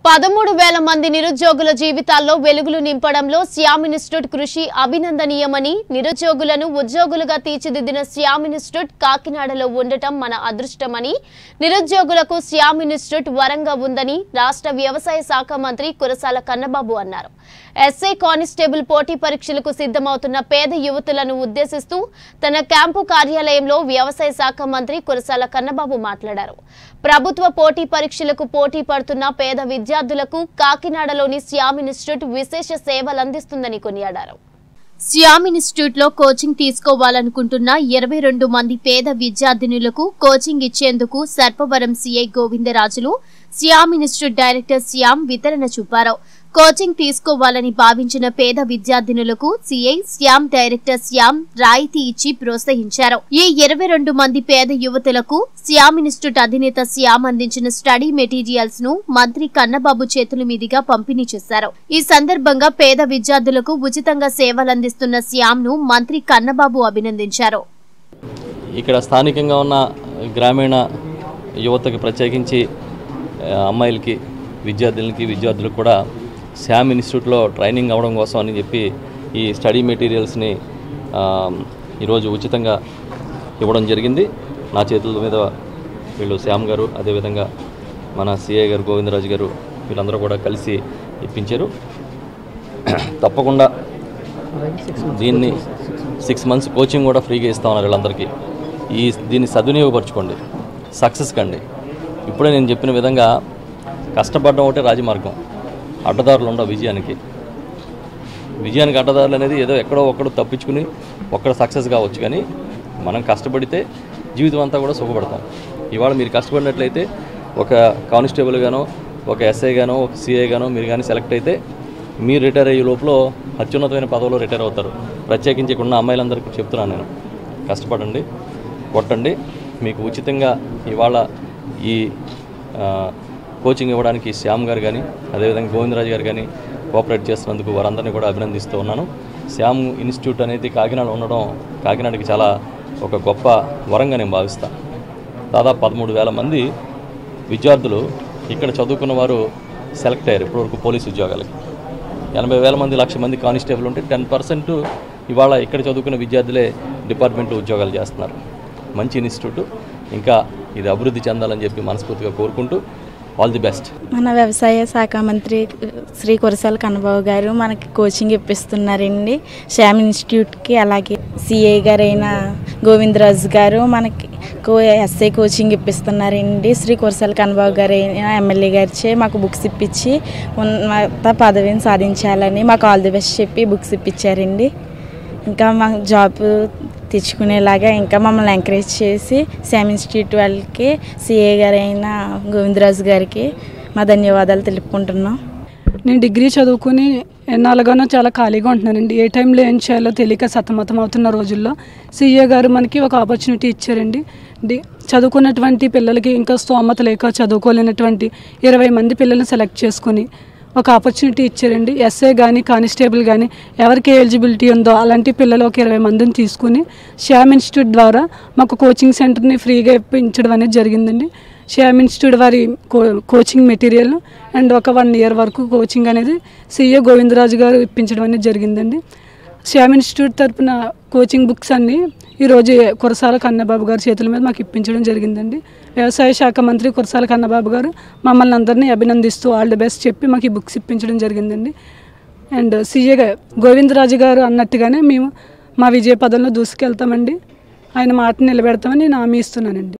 పదమూడు వేల మంది నిరుద్యోగుల జీవితాల్లో వెలుగులు నింపడంలో శ్యామ్ ఇన్స్టిట్యూట్ కృషి అభినందనీయమని నిరుద్యోగులను ఉద్యోగులుగా తీర్చిదిద్దిన శ్యామ్ ఇన్స్టిట్యూట్ కాకినాడలో ఉండటం మన అదృష్టమని నిరుద్యోగులకు శ్యామ్ ఇన్స్టిట్యూట్ వరంగా ఉందని రాష్ట్ర వ్యవసాయ శాఖ మంత్రి కురసాల కన్నబాబు అన్నారు ఎస్ఐ కానిస్టేబుల్ పోటీ పరీక్షలకు సిద్ధమవుతున్న పేద యువతులను ఉద్దేశిస్తూ తన క్యాంపు కార్యాలయంలో వ్యవసాయ శాఖ మంత్రి కురసాల కన్నబాబు మాట్లాడారు ప్రభుత్వ పోటీ పరీక్షలకు పోటీ పడుతున్న పేద విద్యార్థులకు కాకినాడలోని శ్యామ్ ఇన్స్టిట్యూట్ విశేష సేవలందిస్తుందని కొనియాడారు శ్యామ్ ఇన్స్టిట్యూట్ లో కోచింగ్ తీసుకోవాలనుకుంటున్న ఇరవై రెండు మంది పేద విద్యార్థినులకు కోచింగ్ ఇచ్చేందుకు Sarpavaram CI Govindarajulu Shyam institute director Shyam వితరణ చూపారు కోచింగ్ తీసుకోవాలని భావించిన పేద విద్యార్థినులకు సిఐ శ్యామ్ డైరెక్టర్ శ్యామ్ రాయితీ ఇచ్చి ప్రోత్సహించారు ఈ ఇరవై రెండు మంది పేద యువతులకు శ్యామ్ ఇన్స్టిట్యూట్ అధినేత శ్యామ్ అందించిన స్టడీ మెటీరియల్స్ ను మంత్రి కన్నబాబు చేతుల మీదుగా పంపిణీ చేశారు ఈ సందర్భంగా పేద విద్యార్థులకు ఉచితంగా సేవలందిస్తున్న శ్యామ్ ను మంత్రి కన్నబాబు అభినందించారు ఇక్కడ స్థానికంగా ఉన్న గ్రామీణ యువతకి ప్రత్యేకించి ఆ, అమ్మాయిలకి విద్యార్థులకి విద్యార్థులకు కూడా శామ్ ఇన్స్టిట్యూట్లో ట్రైనింగ్ అవ్వడం కోసం అని చెప్పి ఈ స్టడీ మెటీరియల్స్ని ఆ, ఈరోజు ఉచితంగా ఇవ్వడం జరిగింది నా చేతుల మీద వీళ్ళు శ్యామ్ గారు అదేవిధంగా మన సిఏ గారు గోవిందరాజు గారు వీళ్ళందరూ కూడా కలిసి ఇప్పించారు తప్పకుండా దీన్ని సిక్స్ మంత్స్ కోచింగ్ కూడా ఫ్రీగా ఇస్తా ఉన్నారు వీళ్ళందరికీ ఈ దీన్ని సద్వినియోగపరచుకోండి సక్సెస్ కండి ఇప్పుడే నేను చెప్పిన విధంగా కష్టపడడం ఒకటే రాజమార్గం అడ్డదారులు ఉండవు విజయానికి విజయానికి అడ్డదారులు అనేది ఏదో ఎక్కడో ఒక్కడో తప్పించుకుని ఒక్కడ సక్సెస్ కావచ్చు కానీ మనం కష్టపడితే జీవితం అంతా కూడా సుఖపడతాం ఇవాళ మీరు కష్టపడినట్లయితే ఒక కానిస్టేబుల్ గానో ఒక ఎస్ఐ గానో ఒక సిఐ గానో మీరు కానీ సెలెక్ట్ అయితే మీరు రిటైర్ అయ్యే లోపల అత్యున్నతమైన పదవిలో రిటైర్ అవుతారు ప్రత్యేకించి ఇక్కడ ఉన్న అమ్మాయిలందరికీ చెప్తున్నాను నేను కష్టపడండి కొట్టండి మీకు ఉచితంగా ఇవాళ ఈ ఆ, కోచింగ్ ఇవ్వడానికి శ్యామ్ గారు కానీ అదేవిధంగా గోవిందరాజు గారు కానీ కోఆపరేట్ చేస్తున్నందుకు వారందరినీ కూడా అభినందిస్తూ ఉన్నాను శ్యామ్ ఇన్స్టిట్యూట్ అనేది కాకినాడ ఉండడం కాకినాడకి చాలా ఒక గొప్ప వరంగా నేను భావిస్తాను దాదాపు పదమూడు వేల మంది విద్యార్థులు ఇక్కడ చదువుకున్న వారు సెలెక్ట్ అయ్యారు ఇప్పటివరకు పోలీసు ఉద్యోగాలకి ఎనభై వేల మంది లక్ష మంది కానిస్టేబుల్ ఉంటే టెన్ పర్సెంట్ ఇవాళ ఇక్కడ చదువుకున్న విద్యార్థులే డిపార్ట్మెంట్లో ఉద్యోగాలు చేస్తున్నారు మంచి ఇన్స్టిట్యూట్ ఇంకా ఇది అభివృద్ధి చెందాలని చెప్పి మనస్ఫూర్తిగా కోరుకుంటూ ఆల్ ది బెస్ట్ మన వ్యవసాయ శాఖ మంత్రి శ్రీ కురసాల కన్నబాబు గారు మనకి కోచింగ్ ఇప్పిస్తున్నారండి శ్యామ్ ఇన్స్టిట్యూట్కి అలాగే సిఐ గారైన గోవిందరాజు గారు మనకి కో ఎస్ఐ కోచింగ్ ఇప్పిస్తున్నారండి శ్రీ కురసాల కన్నబాబు గారు అయిన ఎమ్మెల్యే గారిచే మాకు బుక్స్ ఇప్పించి ఉన్నత పదవిని సాధించాలని మాకు ఆల్ ది బెస్ట్ చెప్పి బుక్స్ ఇప్పించారండి ఇంకా మాకు జాబ్ తెచ్చుకునేలాగా ఇంకా మమ్మల్ని ఎంకరేజ్ చేసి శామ్ ఇన్స్టిట్యూట్ వాళ్ళకి సిఏ గారైన గోవిందరాజు గారికి మా ధన్యవాదాలు తెలుపుకుంటున్నాం నేను డిగ్రీ చదువుకుని ఎన్నాళ్ళుగానో చాలా ఖాళీగా ఉంటున్నానండి ఏ టైంలో ఏం చేయాలో తెలియక సతమతం అవుతున్న రోజుల్లో సీఏ గారు మనకి ఒక ఆపర్చునిటీ ఇచ్చారండి డి చదువుకున్నటువంటి పిల్లలకి ఇంకా స్తోమత లేక చదువుకోలేనటువంటి ఇరవై మంది పిల్లల్ని సెలెక్ట్ చేసుకుని ఒక ఆపర్చునిటీ ఇచ్చారండి ఎస్ఐ కానీ కానిస్టేబుల్ కానీ ఎవరికి ఎలిజిబిలిటీ ఉందో అలాంటి పిల్లలు ఒక ఇరవై మందిని తీసుకుని శ్యామ్ ఇన్స్టిట్యూట్ ద్వారా మాకు కోచింగ్ సెంటర్ని ఫ్రీగా ఇప్పించడం అనేది జరిగిందండి శ్యామ్ ఇన్స్టిట్యూట్ వారి కో కోచింగ్ మెటీరియల్ అండ్ ఒక వన్ ఇయర్ వరకు కోచింగ్ అనేది సిఏ గోవిందరాజు గారు ఇప్పించడం అనేది జరిగిందండి శ్యామ్ ఇన్స్టిట్యూట్ తరపున కోచింగ్ బుక్స్ అన్నీ ఈరోజు కురసాల కన్నబాబు గారి చేతుల మీద మాకు ఇప్పించడం జరిగిందండి వ్యవసాయ శాఖ మంత్రి కురసాల కన్నబాబు గారు మమ్మల్ని అందరినీ అభినందిస్తూ ఆల్ ది బెస్ట్ చెప్పి మాకు ఈ బుక్స్ ఇప్పించడం జరిగిందండి అండ్ సీఏ గా- గోవిందరాజు గారు అన్నట్టుగానే మేము మా విజయ పదంలో దూసుకెళ్తామండి ఆయన మాట నిలబెడతామని నేను హామీ ఇస్తున్నానండి